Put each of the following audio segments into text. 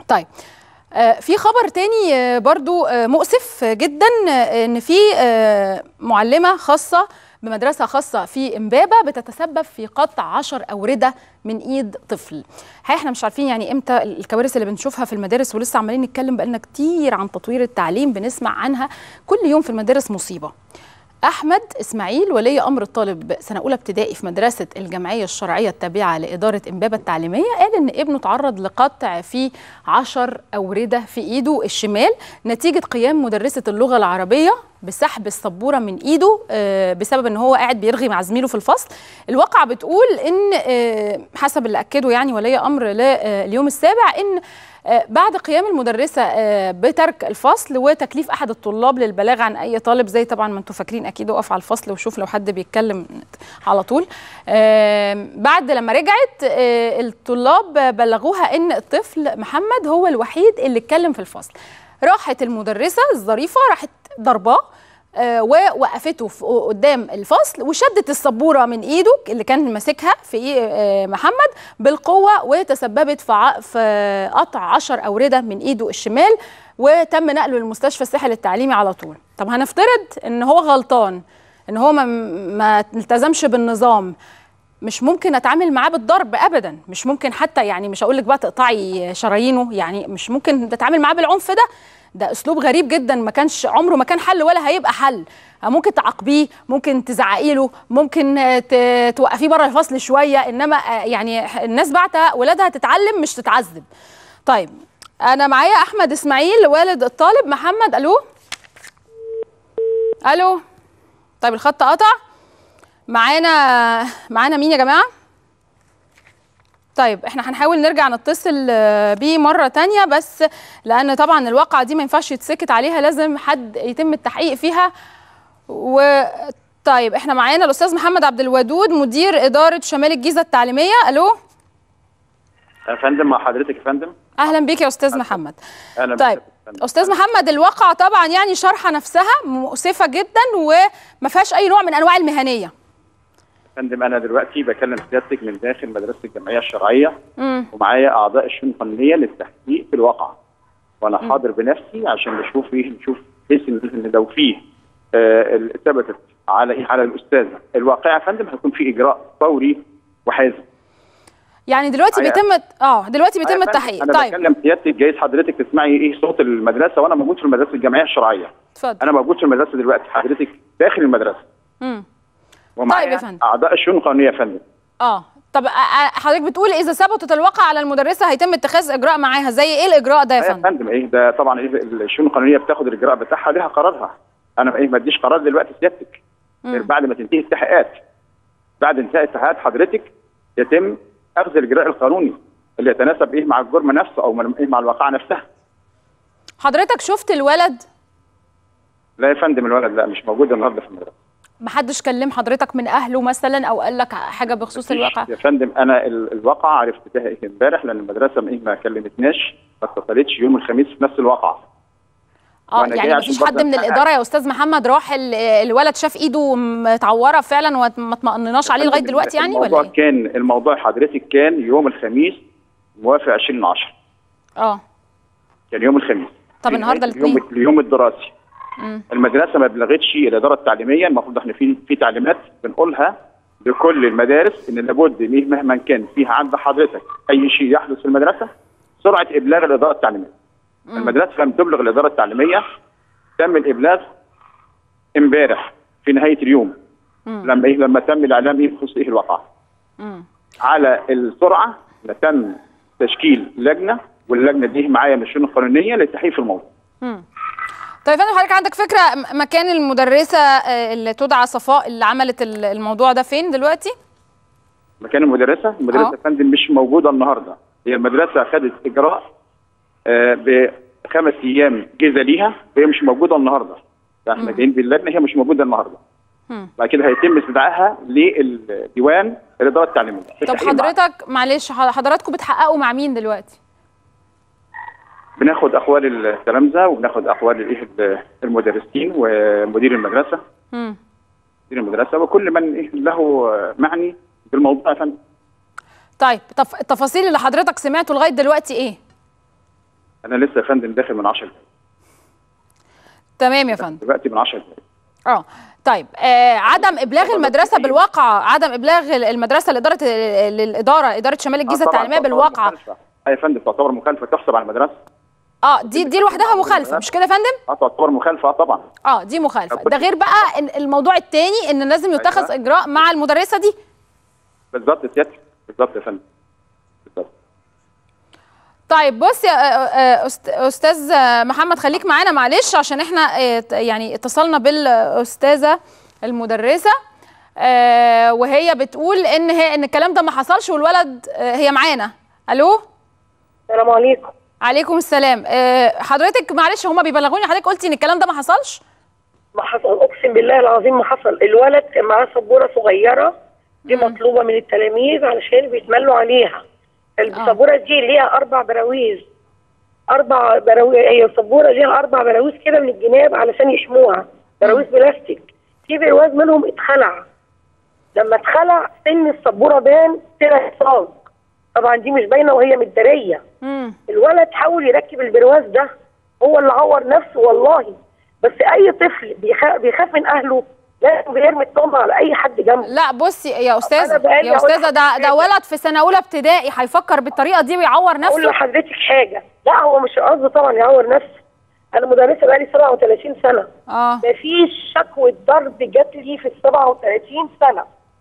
طيب آه، في خبر تاني آه، برضو آه، مؤسف جدا آه، ان في آه، معلمه خاصه بمدرسه خاصه في امبابه بتتسبب في قطع عشر اورده من ايد طفل الحقيقه احنا مش عارفين يعني امتى الكوارث اللي بنشوفها في المدارس ولسه عمالين نتكلم بقالنا كتير عن تطوير التعليم بنسمع عنها كل يوم في المدارس مصيبه احمد اسماعيل ولي امر الطالب سنه اولى ابتدائي في مدرسه الجمعيه الشرعيه التابعه لاداره امبابه التعليميه قال ان ابنه تعرض لقطع في عشر اورده في ايده الشمال نتيجه قيام مدرسه اللغه العربيه بسحب السبوره من ايده آه، بسبب ان هو قاعد بيرغي مع زميله في الفصل الواقعه بتقول ان آه، حسب اللي اكده يعني ولي امر اليوم السابع ان آه، بعد قيام المدرسه آه، بترك الفصل وتكليف احد الطلاب للبلاغ عن اي طالب زي طبعا ما انتم فاكرين اكيد اقف على الفصل وشوف لو حد بيتكلم على طول آه، بعد لما رجعت آه، الطلاب بلغوها ان الطفل محمد هو الوحيد اللي اتكلم في الفصل راحت المدرسه الظريفه راحت ضرباه آه، ووقفته في- قدام الفصل وشدت السبوره من ايده اللي كان ماسكها في إيه- آه، محمد بالقوه وتسببت في ع- في قطع 10 اورده من ايده الشمال وتم نقله للمستشفى الساحل التعليمي على طول طب هنفترض ان هو غلطان ان هو ما, ما التزمش بالنظام مش ممكن اتعامل معاه بالضرب ابدا مش ممكن حتى يعني مش هقول لك بقى تقطعي شرايينه يعني مش ممكن تتعامل معاه بالعنف ده ده اسلوب غريب جدا ما كانش عمره ما كان حل ولا هيبقى حل ممكن تعاقبيه ممكن تزعقي له ممكن آه، ت- توقفيه بره الفصل شويه انما آه، يعني الناس بعتها ولادها تتعلم مش تتعذب طيب انا معايا احمد اسماعيل والد الطالب محمد الو الو طيب الخط قطع معانا معانا مين يا جماعه طيب احنا هنحاول نرجع نتصل آه، بيه مره تانية بس لان طبعا الواقعه دي ما ينفعش يتسكت عليها لازم حد يتم التحقيق فيها و طيب احنا معانا الاستاذ محمد عبد الودود مدير اداره شمال الجيزه التعليميه الو يا فندم مع حضرتك يا فندم اهلا بيك يا استاذ محمد اهلا طيب بك يا فندم. استاذ محمد الواقعه طبعا يعني شرحه نفسها مؤسفه جدا وما فيهاش اي نوع من انواع المهنيه يا فندم انا دلوقتي بكلم سيادتك من داخل مدرسه الجمعيه الشرعيه امم ومعايا اعضاء الشؤون القانونيه للتحقيق في الواقعه وانا حاضر بنفسي عشان نشوف ايه نشوف بحيث ان إن لو فيه آه، ال- ثبتت على ايه على الاستاذه الواقعه يا فندم هيكون في اجراء فوري وحازم يعني دلوقتي معايا. بيتم اه دلوقتي بيتم يا فندم، التحقيق انا طيب بكلم سيادتك جايز حضرتك تسمعي ايه صوت المدرسه وانا موجود في المدرسه الجمعيه الشرعيه اتفضل انا موجود في المدرسه دلوقتي حضرتك داخل المدرسه امم ومعايا طيب يا فندم. اعضاء الشؤون القانونيه يا فندم اه طب آه، آه، حضرتك بتقول اذا ثبتت الواقع على المدرسه هيتم اتخاذ اجراء معاها زي ايه الاجراء ده يا يا فندم فندم ايه ده طبعا ايه الشؤون القانونيه بتاخد الاجراء بتاعها لها قرارها انا ايه ما اديش قرار دلوقتي سيادتك غير بعد ما تنتهي التحقيقات بعد انتهاء التحقيقات حضرتك يتم اخذ الاجراء القانوني اللي يتناسب ايه مع الجرم نفسه او من- ايه مع الواقعه نفسها حضرتك شفت الولد لا يا فندم الولد لا مش موجود النهارده في المدرسه محدش كلم حضرتك من اهله مثلا او قال لك حاجه بخصوص الواقع يا فندم انا ال- الواقعه عرفت بها ايه امبارح لان المدرسه ايه ما كلمتناش ما اتصلتش يوم الخميس في نفس الواقعه اه وأنا يعني جاي مفيش عشان حد برضه من أتحقق. الاداره يا استاذ محمد راح ال- الولد شاف ايده متعوره فعلا وما اطمئنناش عليه لغايه دلوقتي يعني الموضوع ولا ايه كان الموضوع حضرتك كان يوم الخميس موافق 20 10 اه كان يوم الخميس طب في النهارده نهاية اليوم الاثنين اليوم الدراسي مم. المدرسه ما بلغتش الاداره التعليميه المفروض احنا في في تعليمات بنقولها لكل المدارس ان لابد إن إيه مهما كان فيها عند حضرتك اي شيء يحدث في المدرسه سرعه ابلاغ الاداره التعليميه المدرسه لم تبلغ الاداره التعليميه تم الابلاغ امبارح في نهايه اليوم لما ايه لما تم الاعلام ايه بخصوص ايه الواقعه مم. على السرعه تم تشكيل لجنه واللجنه دي معايا من الشؤون القانونيه للتحقيق في الموضوع طيب يا فندم حضرتك عندك فكره م- مكان المدرسه آه، اللي تدعى صفاء اللي عملت ال- الموضوع ده فين دلوقتي مكان المدرسه المدرسه آه. يا فندم مش موجوده النهارده هي المدرسه خدت اجراء آه، بخمس ايام جزا ليها وهي مش موجوده النهارده فاحنا جايين باللجنه هي مش موجوده النهارده مم. بعد كده هيتم استدعائها للديوان الاداره التعليميه طب التحقيق معاها. حضرتك معلش ح- حضراتكم بتحققوا مع مين دلوقتي بناخد اقوال التلامذه وبناخد اقوال الايه المدرسين ومدير المدرسه مم. مدير المدرسه وكل من إيه له معني بالموضوع يا فندم طيب طف... التفاصيل اللي حضرتك سمعته لغايه دلوقتي ايه انا لسه يا فندم داخل من 10 دقايق تمام يا فندم دلوقتي من 10 دقايق اه طيب آه عدم ابلاغ المدرسه بالواقعه عدم ابلاغ المدرسه لاداره للاداره اداره شمال الجيزه آه طبعاً التعليميه تعتبر بالواقعه مخالفة. آه يا فندم تعتبر مخالفه تحسب على المدرسه اه دي دي لوحدها مخالفه مش كده يا فندم اه تعتبر مخالفه آه طبعا اه دي مخالفه طب ده غير بقى إن الموضوع التاني ان لازم يتخذ أيوة. اجراء مع المدرسه دي بالظبط يا سيادتك بالظبط يا فندم بالظبط طيب بص يا آه، آه، أست- استاذ آه، محمد خليك معانا معلش عشان احنا آه، ت- يعني اتصلنا بالاستاذه المدرسه آه، وهي بتقول ان هي ان الكلام ده ما حصلش والولد آه، هي معانا الو السلام عليكم عليكم السلام آه، حضرتك معلش هما بيبلغوني حضرتك قلتي ان الكلام ده ما حصلش ما حصل اقسم بالله العظيم ما حصل الولد كان معاه سبوره صغيره دي مطلوبه من التلاميذ علشان بيتملوا عليها السبوره دي ليها اربع براويز اربع براويز هي السبوره ليها اربع براويز كده من الجناب علشان يشموها براويز بلاستيك في برواز منهم اتخلع لما اتخلع سن السبوره بان طلع صاج طبعا دي مش باينه وهي متداريه امم الولد حاول يركب البرواز ده هو اللي عور نفسه والله بس اي طفل بيخاف, بيخاف من اهله لازم بيرمي التهمه على اي حد جنبه لا بصي يا أنا استاذه بقالي يا أقول استاذه ده لحضرتك ده ولد في سنه اولى ابتدائي هيفكر بالطريقه دي ويعور اقول نفسه لحضرتك حاجه لا هو مش قصده طبعا يعور نفسه انا مدرسه بقالي 37 سنه اه مفيش شكوى ضرب جات لي في ال 37 سنه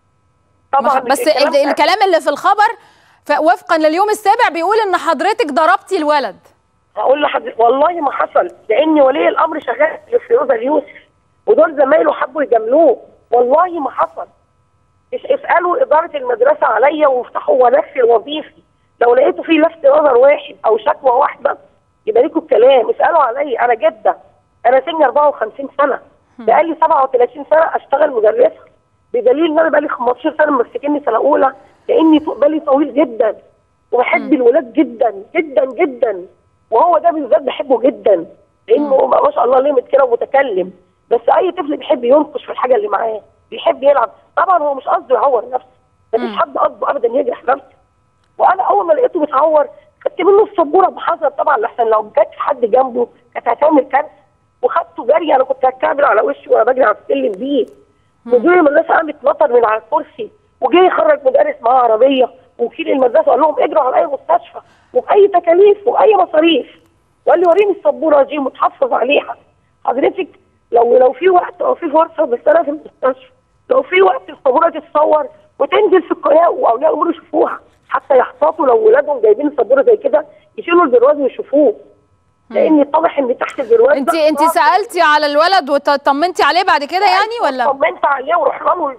طبعا بس الكلام ال- ده- الكلام اللي في الخبر ف- وفقا لليوم السابع بيقول ان حضرتك ضربتي الولد هقول لحضرتك والله ما حصل لان ولي الامر شغال في فيروزه اليوسف ودول زمايله حبوا يجاملوه والله ما حصل مش اسالوا اداره المدرسه عليا وافتحوا ملفي الوظيفي لو لقيتوا فيه لفت نظر واحد او شكوى واحده يبقى ليكوا الكلام اسالوا عليا انا جده انا سني 54 سنه بقالي 37 سنه اشتغل مدرسه بدليل ان انا بقالي 15 سنه ممسكني سنه اولى لاني طو- بالي طويل جدا وبحب الولاد جدا جدا جدا وهو ده بالذات بحبه جدا لانه ما شاء الله لمت كده ومتكلم بس اي طفل بيحب ينقش في الحاجه اللي معاه بيحب يلعب طبعا هو مش قصده يعور نفسه مفيش حد قصده ابدا يجرح نفسه وانا اول ما لقيته متعور خدت منه السبوره بحذر طبعا لحسن لو جت حد جنبه كانت هتعمل كارثه وخدته جري انا كنت هتكعبل على وشي وانا بجري على السلم بيه مدير المدرسه قام اتنطر من على الكرسي وجه يخرج مدرس معاه عربيه وكيل المدرسه قال لهم اجروا على اي مستشفى وباي تكاليف وباي مصاريف وقال لي وريني السبوره دي متحفظ عليها حضرتك لو لو في وقت او في فرصه بس انا في المستشفى لو في وقت السبوره تتصور وتنزل في القناه واولياء الامور يشوفوها حتى يحتاطوا لو ولادهم جايبين سبوره زي كده يشيلوا البرواز ويشوفوه لان اتضح ان تحت البرواز انت ده انت صعب. سالتي على الولد وطمنتي عليه بعد كده يعني ولا طمنت عليه ورحنا له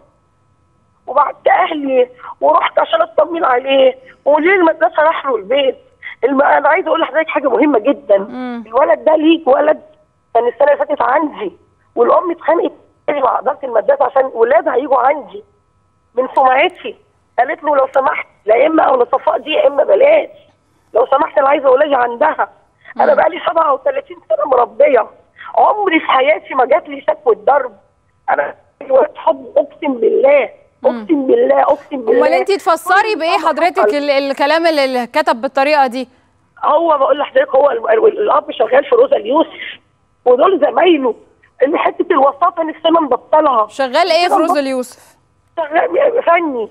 وبعت اهلي ورحت عشان اطمن عليه ومدير المدرسه راح له البيت الم... انا عايزه اقول لحضرتك حاجه مهمه جدا مم. الولد ده ليك ولد كان السنه اللي فاتت عندي والام اتخانقت مع اداره المدرسه عشان ولادها هيجوا عندي من سمعتي قالت له لو سمحت لا اما او صفاء دي يا اما بلاش لو سمحت انا عايزه ولادي عندها انا بقالي 37 سنه مربيه عمري في حياتي ما جات لي شكوى ضرب انا ولاد حب اقسم بالله اقسم بالله اقسم بالله امال انت تفسري بايه طبعاً حضرتك حصل. ال- الكلام اللي اللي كتب بالطريقه دي هو بقول لحضرتك هو ال- ال- الاب شغال في روزا اليوسف ودول زمايله اللي حته الوساطه نفسنا نبطلها شغال ايه في روز اليوسف شغال فني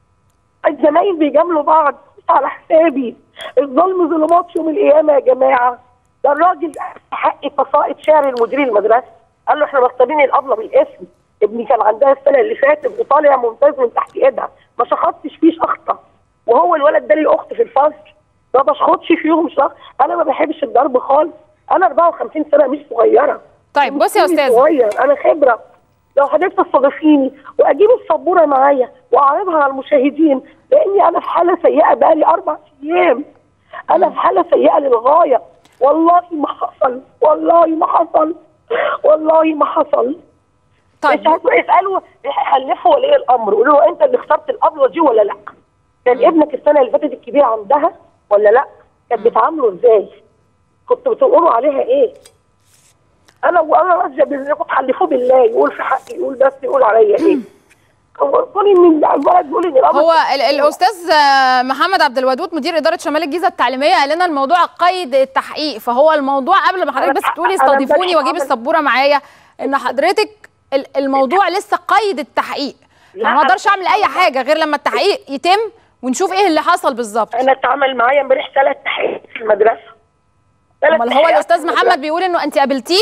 الزمايل بيجاملوا بعض مش على حسابي الظلم ظلمات يوم القيامه يا جماعه ده الراجل في حق قصائد شعر المدير المدرسه قال له احنا مختارين الابله بالاسم ابني كان عندها السنه اللي فاتت وطالع ممتاز من تحت ايدها ما شخطتش فيه شخطه وهو الولد ده ليه اخت في الفصل ما بشخطش فيهم شخط انا ما بحبش الضرب خالص انا 54 سنه مش صغيره طيب بصي يا سني استاذه صغير انا خبره لو حضرتك تستضيفيني واجيب السبوره معايا واعرضها على المشاهدين لاني انا في حاله سيئه بقالي اربع ايام انا في حاله سيئه للغايه والله ما حصل والله ما حصل والله ما حصل طيب مش عارفه يسالوا يحلفوا ولي الامر يقولوا له انت اللي اخترت الابله دي ولا لا؟ كان ابنك السنه اللي فاتت الكبيره عندها ولا لا؟ كانت بتعامله ازاي؟ كنتوا بتقولوا عليها ايه؟ انا وانا راضيه بالله كنت حلفوه بالله يقول في حقي يقول بس يقول عليا ايه؟ خوفوني من عماله تقول ان الامر هو ال- الاستاذ آه، محمد عبد الودود مدير اداره شمال الجيزه التعليميه قال لنا الموضوع قيد التحقيق فهو الموضوع قبل ما حضرتك أنا بس تقولي أنا استضيفوني امبارح واجيب عملت- السبوره معايا ان حضرتك ال- الموضوع لسه قيد التحقيق لا، يعني ما اقدرش أنا- اعمل اي حاجه غير لما التحقيق يتم ونشوف ايه اللي حصل بالظبط انا اتعامل معايا امبارح ثلاث تحقيقات في المدرسه ثلاث امال هو تحقيقات الاستاذ في المدرسة. محمد بيقول انه انت قابلتيه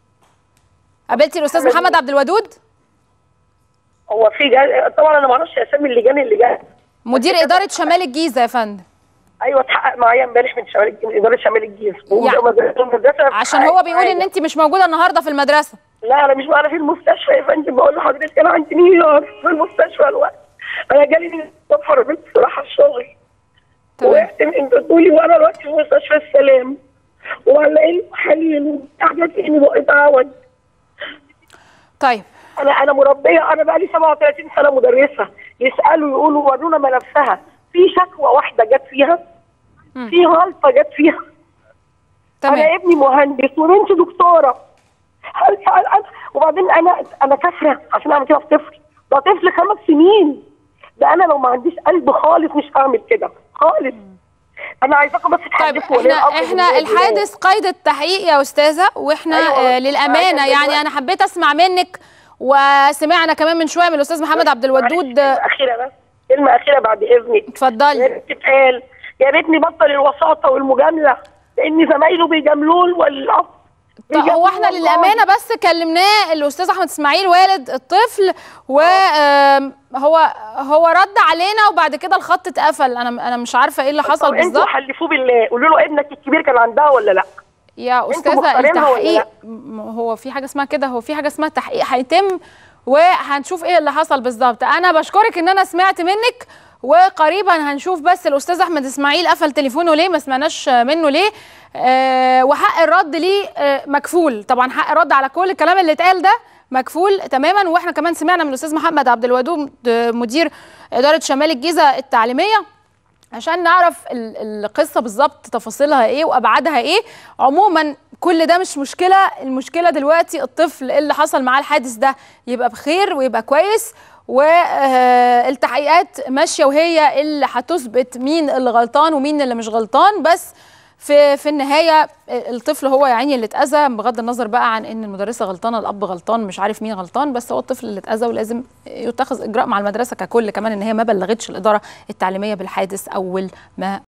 قابلتي الاستاذ محمد محمد عبد الودود هو في جا... طبعا انا ما اعرفش اسامي اللجان اللي جايه مدير اداره شمال الجيزه يا فندم ايوه اتحقق معايا امبارح من شمال الجيزه من اداره شمال الجيزه يعني المدرسه عشان هو بيقول ان انت مش موجوده النهارده في المدرسه لا انا مش بعرف في المستشفى يا فندم بقول لحضرتك انا عندي انهيار في المستشفى الوقت انا جالي من الصبح رميت صراحه الشغل تمام وقعت من دخولي وانا دلوقتي في مستشفى السلام وعلقين محاليل وحاجات اني بقيت اتعود طيب انا انا مربيه انا بقى لي 37 سنه مدرسه يسالوا يقولوا ورونا ملفها في شكوى واحده جت فيها في غلطه جت فيها تمام انا ابني مهندس وبنتي دكتوره هل هل هل وبعدين انا انا كافره عشان اعمل كده في طفل ده طفل خمس سنين ده انا لو ما عنديش قلب خالص مش هعمل كده خالص انا عايزاكم بس طيب تحدثوا احنا الأمر احنا بالله. الحادث قيد التحقيق يا استاذه واحنا أيوة، آه للامانه عايزة يعني دلوقتي- انا حبيت اسمع منك وسمعنا كمان من شويه من الاستاذ محمد عبد الودود معلش، كلمة اخيره بس كلمه اخيره بعد اذنك يا اتفضلي ريت تتقال يا ريتني بطل الوساطه والمجامله لان زمايله بيجاملوه والاب طب هو احنا للامانه بس كلمناه الاستاذ احمد اسماعيل والد الطفل وهو هو رد علينا وبعد كده الخط اتقفل انا انا مش عارفه ايه اللي حصل انتوا بالظبط حلفوه بالله قولوا له ابنك الكبير كان عندها ولا لا يا استاذه مختارينها ولا التحقيق لا؟ م- هو في حاجه اسمها كده هو في حاجه اسمها تحقيق هيتم وهنشوف ايه اللي حصل بالظبط انا بشكرك ان انا سمعت منك وقريبا هنشوف بس الاستاذ احمد اسماعيل قفل تليفونه ليه ما سمعناش منه ليه آه وحق الرد ليه آه مكفول طبعا حق الرد على كل الكلام اللي اتقال ده مكفول تماما واحنا كمان سمعنا من الاستاذ محمد عبد الودود آه، مدير اداره شمال الجيزه التعليميه عشان نعرف ال- القصه بالظبط تفاصيلها ايه وابعادها ايه عموما كل ده مش مشكله المشكله دلوقتي الطفل اللي حصل معاه الحادث ده يبقى بخير ويبقى كويس والتحقيقات ماشيه وهي اللي هتثبت مين اللي غلطان ومين اللي مش غلطان بس في في النهايه الطفل هو يا عيني اللي اتاذى بغض النظر بقى عن ان المدرسه غلطانه الاب غلطان مش عارف مين غلطان بس هو الطفل اللي اتاذى ولازم يتخذ اجراء مع المدرسه ككل كمان ان هي ما بلغتش الاداره التعليميه بالحادث اول ما